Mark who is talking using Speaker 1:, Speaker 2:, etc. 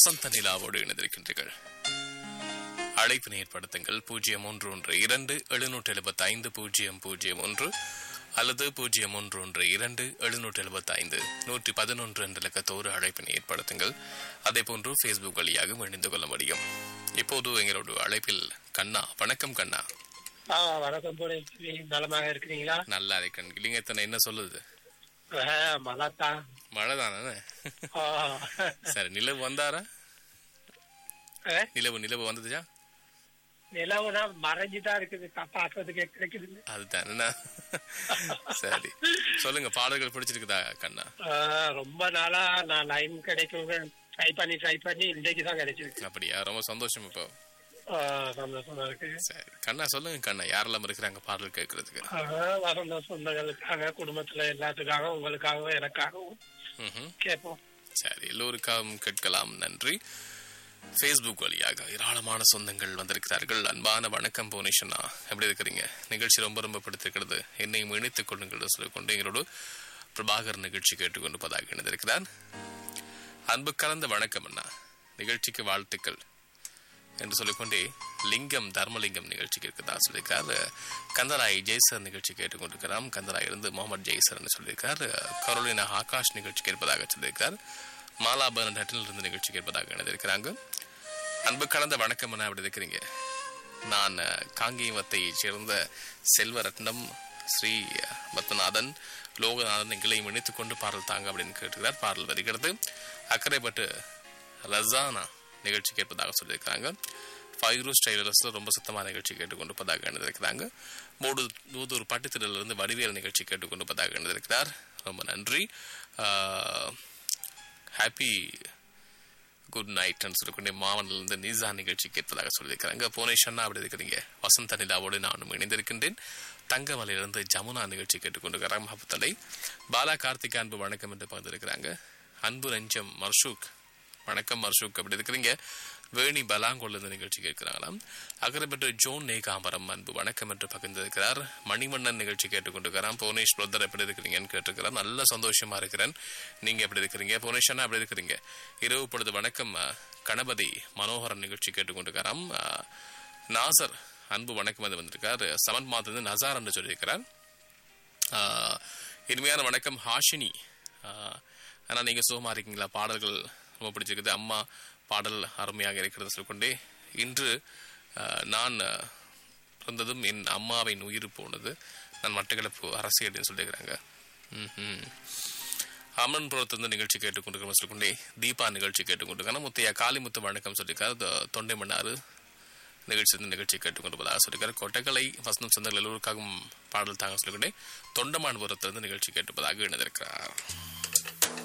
Speaker 1: வசந்த நிலாவோடு இணைந்திருக்கின்றீர்கள் அழைப்பினை ஏற்படுத்துங்கள் பூஜ்ஜியம் ஒன்று ஒன்று இரண்டு எழுநூற்று எழுபத்தி ஐந்து பூஜ்ஜியம் பூஜ்ஜியம் ஒன்று அல்லது பூஜ்ஜியம் ஒன்று ஒன்று இரண்டு எழுநூற்று எழுபத்தி ஐந்து நூற்றி பதினொன்று என்ற இலக்கத்தோடு அழைப்பினை ஏற்படுத்துங்கள் அதே போன்று ஃபேஸ்புக் வழியாக இணைந்து கொள்ள முடியும் இப்போது எங்களோட அழைப்பில் கண்ணா வணக்கம் கண்ணா
Speaker 2: ஆ வணக்கம் போல நலமாக இருக்கிறீங்களா
Speaker 1: நல்லா இருக்கேன் இலிங்கத்தனை என்ன சொல்லுது
Speaker 2: மழைத்தான்
Speaker 1: மழை தானே
Speaker 2: ஆ.
Speaker 1: சரி நிலவு வந்தாரா
Speaker 2: ஆ,
Speaker 1: நிலவு நிலவு வந்ததுச்சா
Speaker 2: நிலவுனா மறைஞ்சுதான் இருக்குது பா- பார்க்கறதுக்கு கிடைக்குது
Speaker 1: அதுதானே சரி சொல்லுங்க பாடல்கள் பிடிச்சிருக்குதா கண்ணா
Speaker 2: ஆ, ரொம்ப நாளா நான் லைன் கிடைக்கும் ட்ரை பண்ணி ட்ரை பண்ணி இன்னைக்கு தான் கிடைச்சிருக்கு
Speaker 1: அப்படியா ரொம்ப சந்தோஷம் இப்போ
Speaker 2: ஆ, சந்தோஷமா இருக்கு
Speaker 1: சரி கண்ணா சொல்லுங்க கண்ணா யாரெல்லாம் இருக்கிறாங்க பாடல் கேட்கறதுக்கு
Speaker 2: ஆ, வசந்த சொந்தங்களுக்காக குடும்பத்துல எல்லாத்துக்காகவும் உங்களுக்காகவும் எனக்காகவும்
Speaker 1: ம்ஹும்.
Speaker 2: கேட்போம்
Speaker 1: சரி எல்லோருக்காகவும் கேட்கலாம் நன்றி ஃபேஸ்புக் வழியாக ஏராளமான சொந்தங்கள் வந்திருக்கிறார்கள் அன்பான வணக்கம் புவனேஷனா எப்படி இருக்கிறீங்க நிகழ்ச்சி ரொம்ப ரொம்ப பிடித்திருக்கிறது என்னையும் இணைத்துக் கொள்ளுங்கள் சொல்லிக்கொண்டு எங்களோடு பிரபாகர் நிகழ்ச்சி கேட்டுக்கொண்டு பதாக இணைந்திருக்கிறார் அன்பு கலந்த வணக்கம் அண்ணா நிகழ்ச்சிக்கு வாழ்த்துக்கள் என்று சொல்லிக்கொண்டே லிங்கம் தர்மலிங்கம் நிகழ்ச்சிக்கு இருக்குதா சொல்லியிருக்கார் கந்தராய் ஜெய்சர் நிகழ்ச்சி கேட்டுக்கொண்டிருக்கிறார் கந்தராய் இருந்து முகமது ஜெய்சர் என்று சொல்லியிருக்கார் கரோலினா ஆகாஷ் நிகழ்ச்சி கேட்பதாக சொல்லியிருக்கார் மாலா பர்னட்டில் இருந்து நிகழ்ச்சி கேட்பதாக இணைந்திருக்கிறாங்க அன்பு கலந்த வணக்கம் என அப்படி இருக்கிறீங்க நான் அஹ், காங்கேயவத்தைச் சேர்ந்த செல்வரத்னம் ஸ்ரீ பத்மநாதன் லோகநாதன் எங்களையும் இணைத்துக் கொண்டு பாடல் தாங்க அப்படின்னு கேட்டுக்கிறார் பாடல் வருகிறது அக்கறைப்பட்டு ரசானா நிகழ்ச்சி கேட்பதாக சொல்லியிருக்காங்க ஃபைரூஸ் டைலர்ஸ்ல ரொம்ப சத்தமான நிகழ்ச்சி கேட்டுக்கொண்டு பதாக இணைந்திருக்கிறாங்க மூடு மூதூர் பட்டுத்திடலிருந்து வடிவேல் நிகழ்ச்சி கேட்டுக்கொண்டு பதாக இணைந்திருக்கிறார் ரொம்ப நன்றி ஹாப்பி குட் நைட்னு சொல்லக்கூடிய மாவனிலிருந்து நிசா நிகழ்ச்சி கேட்பதாக சொல்லியிருக்கிறாங்க புவனேஷ் அண்ணா அப்படி இருக்கிறீங்க வசந்த நிலாவோடு நானும் இணைந்திருக்கின்றேன் தங்கமலையிலிருந்து ஜமுனா நிகழ்ச்சி கேட்டுக்கொண்டிருக்கிறார் மஹபத்தலை பாலா கார்த்திகா அன்பு வணக்கம் என்று பகிர்ந்திருக்கிறாங்க அன்பு நெஞ்சம் மர்ஷூக் வணக்கம் மர்ஷூக் அப்படி இருக்கிறீங்க வேணி பலாங்கொள்ள இந்த நிகழ்ச்சி கேட்கிறாங்களாம் அகரப்பட்டு ஜோன் நேகாம்பரம் அன்பு வணக்கம் என்று பகிர்ந்திருக்கிறார் மணிமன்னன் நிகழ்ச்சி கேட்டுக்கொண்டிருக்கிறான் புவனேஷ் பிரதர் எப்படி இருக்கிறீங்கன்னு கேட்டிருக்கிறார் நல்ல சந்தோஷமா இருக்கிறேன் நீங்க எப்படி இருக்கிறீங்க புவனேஷ் அண்ணா எப்படி இருக்கிறீங்க இரவு பொழுது வணக்கம் அஹ், கணபதி மனோகரன் நிகழ்ச்சி கேட்டுக்கொண்டிருக்கிறாம் அஹ், நாசர் அன்பு வணக்கம் என்று வந்திருக்கார் சமன் மாதந்து நசார் என்று சொல்லியிருக்கிறார் ஆஹ், இனிமையான வணக்கம் ஹாஷினி ஆஹ், ஆனா நீங்க சுகமா இருக்கீங்களா பாடல்கள் ரொம்ப பிடிச்சிருக்குது அம்மா பாடல் அருமையாக இருக்கிறது சொல்லிக்கொண்டே இன்று ஆஹ், நான் ஆஹ், பிறந்ததும் என் அம்மாவின் உயிர் போனது நான் மட்டக்களப்பு அரசியல் சொல்லியிருக்கிறாங்க ம்ஹும். அம்மன்புரத்திலிருந்து நிகழ்ச்சி கேட்டுக்கொண்டிருக்கிறோம் சொல்லிக்கொண்டே தீபா நிகழ்ச்சி கேட்டுக்கொண்டிருக்காங்க முத்தையா காளிமுத்து வணக்கம் சொல்லியிருக்காரு தொ- தொண்டை மன்னாறு நிகழ்ச்சி நிகழ்ச்சி கேட்டுக்கொண்டிருப்பதாக சொல்லியிருக்காரு கொட்டக்கலை வசனம் சொந்தங்கள் எல்லோருக்காகவும் பாடல் தாங்க சொல்லிக்கொண்டே தொண்டமான்புரத்திலிருந்து நிகழ்ச்சி கேட்டுப்பதாக இணைந்திருக்கிறார்